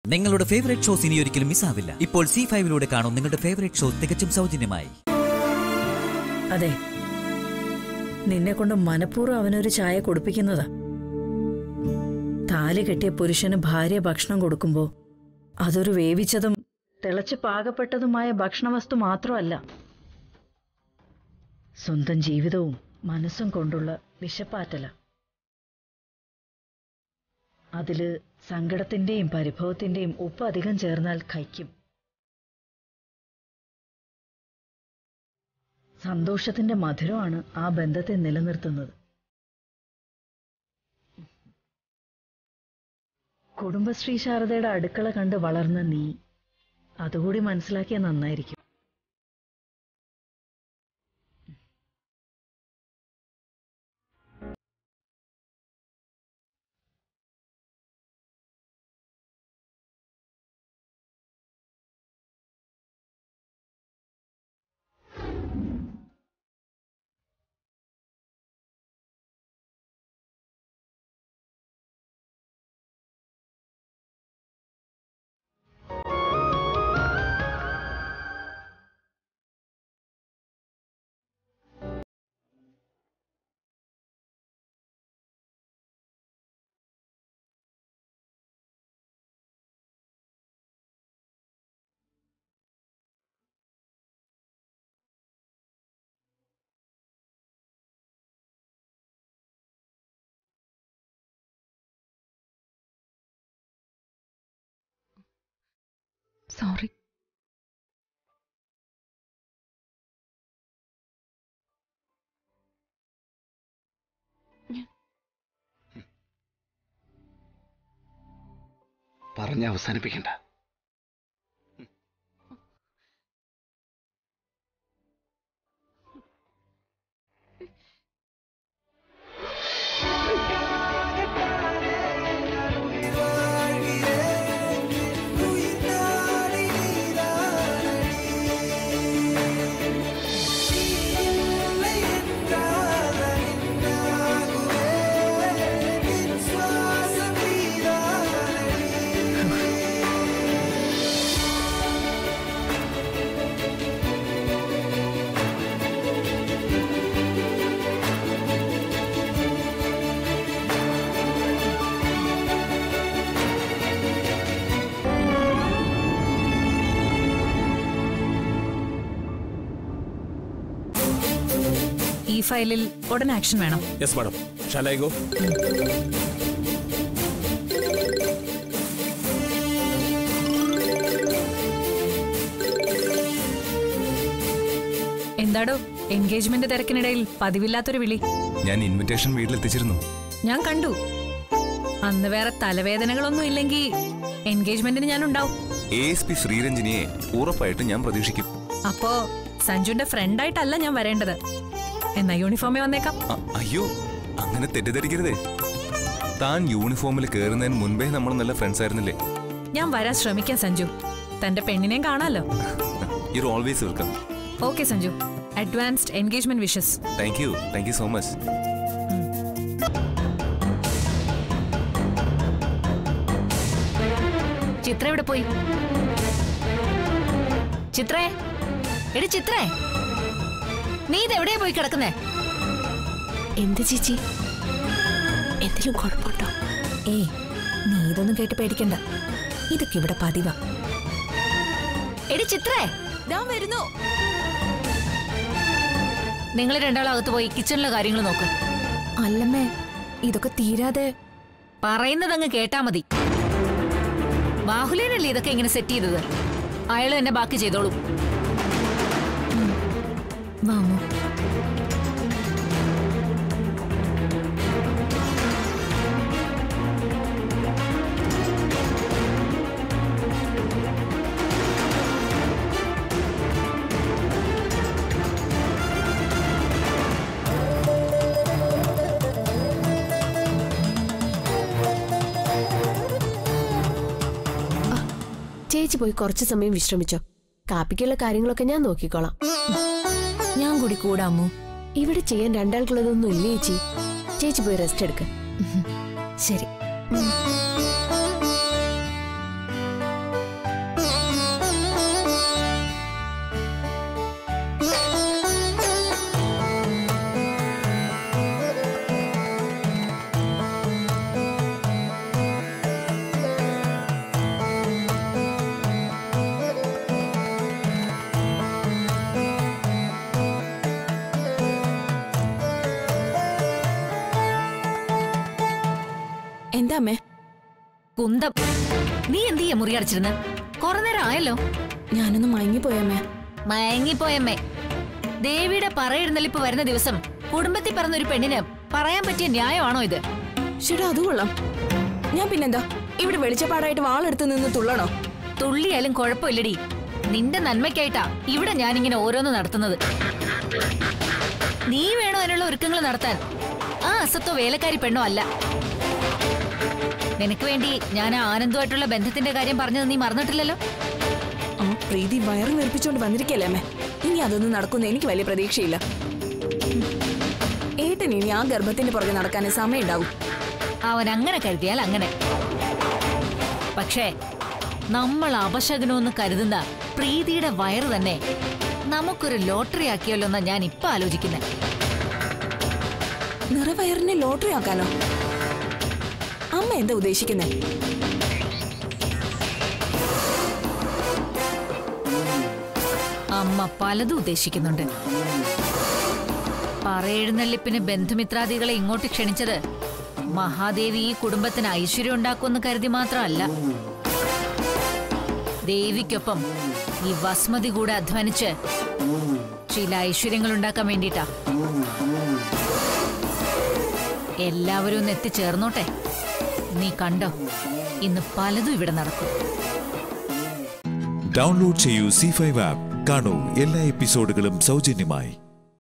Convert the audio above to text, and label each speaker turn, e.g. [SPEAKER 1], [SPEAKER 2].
[SPEAKER 1] നിങ്ങളുടെ favourite shows ഇനി ഒരിക്കലും മിസ്സാവില്ല ഇപ്പോൾ സി ഫൈവിലൂടെ കാണും നിങ്ങളുടെ ഫേവറേറ്റ് ഷോ തികച്ചും സൗജന്യമായി
[SPEAKER 2] അതെ നിന്നെ കൊണ്ട് മനഃപൂർവ്വം അവനൊരു ചായ കൊടുപ്പിക്കുന്നതാ താലി കെട്ടിയ പുരുഷന് ഭാര്യ ഭക്ഷണം കൊടുക്കുമ്പോ അതൊരു വേവിച്ചതും തിളച്ച് പാകപ്പെട്ടതുമായ ഭക്ഷണവസ്തു മാത്രമല്ല സ്വന്തം ജീവിതവും മനസ്സും കൊണ്ടുള്ള വിശപ്പാറ്റല അതില് സങ്കടത്തിന്റെയും പരിഭവത്തിന്റെയും ഉപ്പ് അധികം ചേർന്നാൽ കയ്ക്കും സന്തോഷത്തിന്റെ മധുരമാണ് ആ ബന്ധത്തെ നിലനിർത്തുന്നത് കുടുംബശ്രീ ശാരദയുടെ അടുക്കള കണ്ട് വളർന്ന നീ അതുകൂടി മനസ്സിലാക്കിയ നന്നായിരിക്കും
[SPEAKER 3] സോറി
[SPEAKER 4] പറഞ്ഞ് അവസാനിപ്പിക്കണ്ട
[SPEAKER 3] ഈ ഫയലിൽ ഉടൻ ആക്ഷൻ വേണം
[SPEAKER 5] yes madam shall I go
[SPEAKER 3] എന്താടോ എൻഗേജ്മെന്റ് തിരക്കിനിടയിൽ പതിവില്ലാത്തൊരു വിളി
[SPEAKER 6] ഞാൻ ഇൻവിറ്റേഷൻ വീട്ടിലെത്തിച്ചിരുന്നു
[SPEAKER 3] ഞാൻ കണ്ടു അന്ന് വേറെ തലവേദനകളൊന്നും ഇല്ലെങ്കിൽ എൻഗേജ്മെന്റിന് ഞാൻ ഉണ്ടാവും
[SPEAKER 6] എ എസ് പി ശ്രീരഞ്ജിനിയെ ഉറപ്പായിട്ടും ഞാൻ പ്രതീക്ഷിക്കും
[SPEAKER 3] അപ്പോ സഞ്ജുന്റെ ഫ്രണ്ടായിട്ടല്ല ഞാൻ വരേണ്ടത് എന്നാ യൂണിഫോമേ വന്നേക്കാം
[SPEAKER 6] അ- അയ്യോ അങ്ങനെ തെറ്റിദ്ധരിക്കരുതേ താൻ യൂണിഫോമിൽ കയറുന്നതിന് മുൻപേ നമ്മൾ നല്ല ഫ്രണ്ട്സ് ആയിരുന്നില്ലേ
[SPEAKER 3] ഞാൻ വരാൻ ശ്രമിക്കാം സഞ്ജു തന്റെ പെണ്ണിനെയും കാണാലോ
[SPEAKER 6] you always welcome
[SPEAKER 3] okay Sanju advanced engagement wishes
[SPEAKER 6] thank you thank you so much
[SPEAKER 7] Chitra എവിടെ പോയി ചിത്രേ എടി ചിത്രേ നീ ഇത് എവിടെയാ പോയി കിടക്കുന്നേ
[SPEAKER 8] എന്ത് ചേച്ചി എന്തെങ്കിലും കുഴപ്പമുണ്ടോ ഏയ് നീ ഇതൊന്നും കേട്ട് പേടിക്കണ്ട ഇതൊക്കെ ഇവിടെ പതിവാ
[SPEAKER 7] എടി ചിത്രേ വരുന്നു നിങ്ങൾ രണ്ടാളും അകത്ത് പോയി കിച്ചണിലെ കാര്യങ്ങൾ നോക്ക്
[SPEAKER 8] അല്ലമ്മേ ഇതൊക്കെ തീരാതെ
[SPEAKER 7] പറയുന്നതങ്ങ് കേട്ടാ മതി ബാഹുലേനല്ലേ ഇതൊക്കെ ഇങ്ങനെ സെറ്റ് ചെയ്തത് അയാൾ തന്നെ ബാക്കി ചെയ്തോളും
[SPEAKER 8] വാമോ ചേച്ചി പോയി കുറച്ച് സമയം വിശ്രമിച്ചോ കാപ്പിക്കുള്ള കാര്യങ്ങളൊക്കെ ഞാൻ നോക്കിക്കോളാം ഞാൻ കൂടി കൂടാമോ ഇവിടെ ചെയ്യാൻ രണ്ടാൾക്കുള്ളതൊന്നും ഇല്ലേ ചേച്ചി ചേച്ചി പോയി റെസ്റ്റ് എടുക്ക ശരി
[SPEAKER 4] എന്താ അമ്മേ
[SPEAKER 7] കുന്തം നീ എന്ത് ചെയ്യാ മുറി അടച്ചിരുന്ന് കുറെ നേരം ആയല്ലോ
[SPEAKER 4] ഞാനൊന്ന് മയങ്ങിപ്പോയമ്മേ
[SPEAKER 7] മയങ്ങിപ്പോയമ്മേ ദേവിയുടെ പറയെഴുന്നള്ളിപ്പ് വരുന്ന ദിവസം കുടുംബത്തിൽ പറഞ്ഞ ഒരു പെണ്ണിന് പറയാൻ പറ്റിയ ന്യായമാണോ ഇത്
[SPEAKER 4] ചേട്ടാ അത് കൊള്ളാം ഞാൻ പിന്നെന്താ ഇവിടെ വെളിച്ചപ്പാടായിട്ട് വാളെടുത്ത് നിന്ന് തുള്ളണോ
[SPEAKER 7] തുള്ളിയാലും കുഴപ്പമില്ലടി നിന്റെ നന്മയ്ക്കായിട്ടാ ഇവിടെ ഞാനിങ്ങനെ ഓരോന്ന് നടത്തുന്നത് നീ വേണോ അതിനുള്ള ഒരുക്കങ്ങൾ നടത്താൻ ആ അസത്തോ വേലക്കാരി പെണ്ണോ അല്ല നിനക്ക് വേണ്ടി ഞാൻ ആ ആനന്ദമായിട്ടുള്ള ബന്ധത്തിന്റെ കാര്യം പറഞ്ഞത് നീ മറന്നിട്ടില്ലല്ലോ
[SPEAKER 4] ആ പ്രീതി വയറ് വീർപ്പിച്ചോണ്ട് വന്നിരിക്കല്ലേ അമ്മേ ഇനി അതൊന്നും നടക്കുന്ന എനിക്ക് വലിയ പ്രതീക്ഷയില്ല ഏട്ടൻ ഇനി ആ ഗർഭത്തിന്റെ പുറകെ നടക്കാൻ സമയം ഉണ്ടാവും
[SPEAKER 7] അവൻ അങ്ങനെ കരുതിയാൽ അങ്ങനെ പക്ഷേ നമ്മൾ അപശകനമെന്ന് കരുതുന്ന പ്രീതിയുടെ വയറ് തന്നെ നമുക്കൊരു ലോട്ടറി ആക്കിയല്ലോ എന്നാ ഞാൻ ഇപ്പൊ ആലോചിക്കുന്നത്
[SPEAKER 4] നിറവയറിനെ ലോട്ടറി ആക്കാനോ അമ്മ എന്താ ഉദ്ദേശിക്കുന്നേ
[SPEAKER 7] അമ്മ പലതും ഉദ്ദേശിക്കുന്നുണ്ട് പറയെഴുന്നള്ളിപ്പിന് ബന്ധുമിത്രാദികളെ ഇങ്ങോട്ട് ക്ഷണിച്ചത് മഹാദേവി ഈ കുടുംബത്തിന് ഐശ്വര്യം ഉണ്ടാക്കുമെന്ന് കരുതി മാത്രമല്ല ദേവിക്കൊപ്പം ഈ വസ്മതി കൂടെ അധ്വാനിച്ച് ചില ഐശ്വര്യങ്ങൾ ഉണ്ടാക്കാൻ വേണ്ടിട്ടാ എല്ലാവരും ഒന്ന് എത്തിച്ചേർന്നോട്ടെ നീ കണ്ടോ ഇന്ന് പലതും ഇവിടെ നടക്കും
[SPEAKER 5] ഡൗൺലോഡ് ചെയ്യൂ സി ഫൈവ് ആപ്പ് കാണൂ എല്ലാ എപ്പിസോഡുകളും സൗജന്യമായി